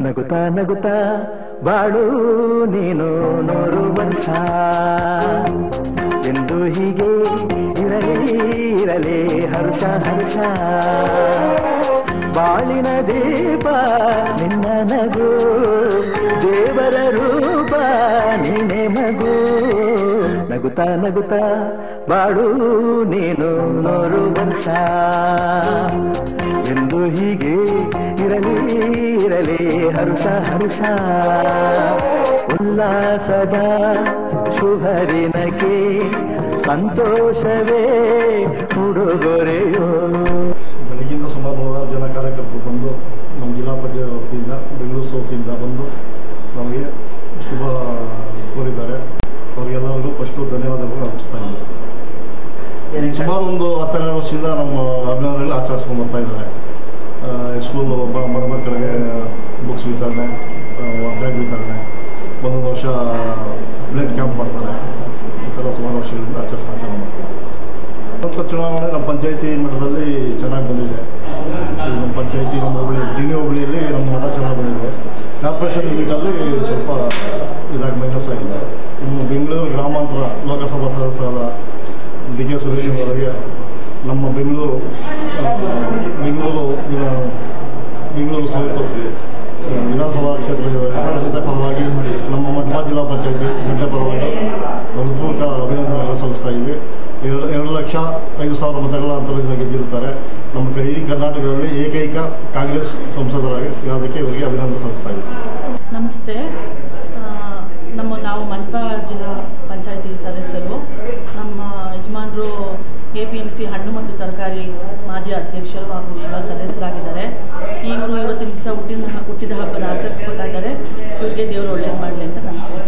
ನಗುತ್ತಾ ನಗುತ್ತಾ ಬಾಳು ನೀನು ನೂರು ವರ್ಷ ಎಂದು ಹೀಗೆ ಇರಲಿ ಇರಲಿ ಹರ್ಷ ಹರ್ಷ ಬಾಳಿನ ದೀಪ ನಿನ್ನ ನಗು ದೇವರ ರೂಪ ನೀನೆ ಮಗು ನಗುತ್ತಾ ನಗುತ್ತಾ ಬಾಳು ನೀನು ನೂರು ವರ್ಷ ಎಂದು ಹೀಗೆ ಇರಲಿ ಇರಲಿ ಹರ್ಷ ಹರ್ಷ ಉಲ್ಲಾಸದ ಶುಭರಿನಕ್ಕೆ ಸಂತೋಷವೇ ಉಡುಗೊರೆಯೋ ಬೆಳಗಿಂದ ಸುಮಾರು ನೂರಾರು ಜನ ಕಾರ್ಯಕರ್ತರು ಬಂದು ನಮ್ಮ ಜಿಲ್ಲಾ ಪಂಚಾಯತ್ ವತಿಯಿಂದ ಬೆಂಗಳೂರು ಸೌತಿಂದ ಬಂದು ನಮಗೆ ಶುಭ ಕೋರಿದ್ದಾರೆ ಅವರಿಗೆಲ್ಲರಿಗೂ ಫಸ್ಟು ಧನ್ಯವಾದಗಳು ಅರ್ಪಿಸ್ತಾ ಇದ್ದೀನಿ ಸುಮಾರು ಒಂದು ಹತ್ತೆರಡು ವರ್ಷದಿಂದ ನಮ್ಮ ಅಭಿನವರಲ್ಲಿ ಆಚರಿಸ್ಕೊಂಡು ಬರ್ತಾ ಇದ್ದಾರೆ ಸ್ಕೂಲ್ ಒಬ್ಬ ಮರ ಮಕ್ಕಳಿಗೆ ಬುಕ್ಸ್ ವಿತರಣೆ ಬ್ಯಾಗ್ ವಿತರಣೆ ಒಂದೊಂದು ವರ್ಷ ಬ್ಲಡ್ ಕ್ಯಾಂಪ್ ಮಾಡ್ತಾರೆ ಈ ಥರ ಸುಮಾರು ವರ್ಷಗಳಿಂದ ಆಚರಿಸ್ ಆಚರಣೆ ಮಾಡ್ತಾರೆ ಸ್ವಂತ ಚುನಾವಣೆ ನಮ್ಮ ಪಂಚಾಯತಿ ಮಟ್ಟದಲ್ಲಿ ಚೆನ್ನಾಗಿ ಬಂದಿದೆ ಇದು ನಮ್ಮ ಪಂಚಾಯತಿ ನಮ್ಮ ಹೋಬಳಿ ಜಿನಿ ಹೋಬಳಿಯಲ್ಲಿ ನಮ್ಮ ಮತ ಚೆನ್ನಾಗಿ ಬಂದಿದೆ ಕಾರ್ಪೊರೇಷನ್ ಲಿಮಿಟಲ್ಲಿ ಸ್ವಲ್ಪ ಇದಾಗಿ ಮೈನಸ್ ಆಗಿದೆ ಇನ್ನು ಬೆಂಗಳೂರು ಗ್ರಾಮಾಂತರ ಲೋಕಸಭಾ ಸದಸ್ಯರಾದ ಡಿ ಕೆ ಸುರೇಶ್ ಅವರಿಗೆ ನಮ್ಮ ಬೆಂಗಳೂರು ಆ, ಬೆಂಗಳೂರು ವಿಧಾ- ಬೆಂಗಳೂರು ಸೌತ್ ಆ, ವಿಧಾನಸಭಾ ಕ್ಷೇತ್ರದ ಆಡಳಿತ ಪರವಾಗಿ ನಮ್ಮ ಮಠ ಜಿಲ್ಲಾ ಪಂಚಾಯತಿ ಗಂಟೆ ಪರವಾಗಿ ಹೃತ್ಪೂರ್ವಕ ಅಭಿನಂದನೆಗಳನ್ನು ಸಲ್ಲಿಸ್ತಾ ಇದ್ವಿ ಎರಡು ಎರಡು ಲಕ್ಷ ಐದು ಸಾವಿರ ಮತಗಳ ಅಂತರದಿಂದ ಗೆದ್ದಿರುತ್ತಾರೆ ನಮ್ಮ ಕ- ಇಡೀ ಕರ್ನಾಟಕದಲ್ಲಿ ಏಕೈಕ ಕಾಂಗ್ರೆಸ್ ಸಂಸದರಾಗಿ ಇರೋದಕ್ಕೆ ಇವರಿಗೆ ಅಭಿನಂದನೆ ಸಲ್ಲಿಸ್ತಾ ಇದ್ವಿ ನಮಸ್ತೆ ಆ, ನಮ್ಮ ನಾವು ಮಂಟಪ ಜಿಲ್ಲಾ ಪಂಚಾಯತಿ ಸದಸ್ಯರು ನಮ್ಮ ಯಜಮಾನರು ಎ ಪಿ ಎಮ್ ಸಿ ಹಣ್ಣು ಮತ್ತು ತರಕಾರಿ ಮಾಜಿ ಅಧ್ಯಕ್ಷರು ಹಾಗೂ ಈಗ ಸದಸ್ಯರಾಗಿದ್ದಾರೆ ಇವರು ಇವತ್ತಿನ ದಿವಸ ಹುಟ್ಟಿದ ಹುಟ್ಟಿದ ಹಬ್ಬನ ಆಚರಿಸ್ಕೊತಾ ಇದ್ದಾರೆ ಇವರಿಗೆ ದೇವರು ಒಳ್ಳೇದು ಮಾಡಲಿ ಅಂತ ನಾನು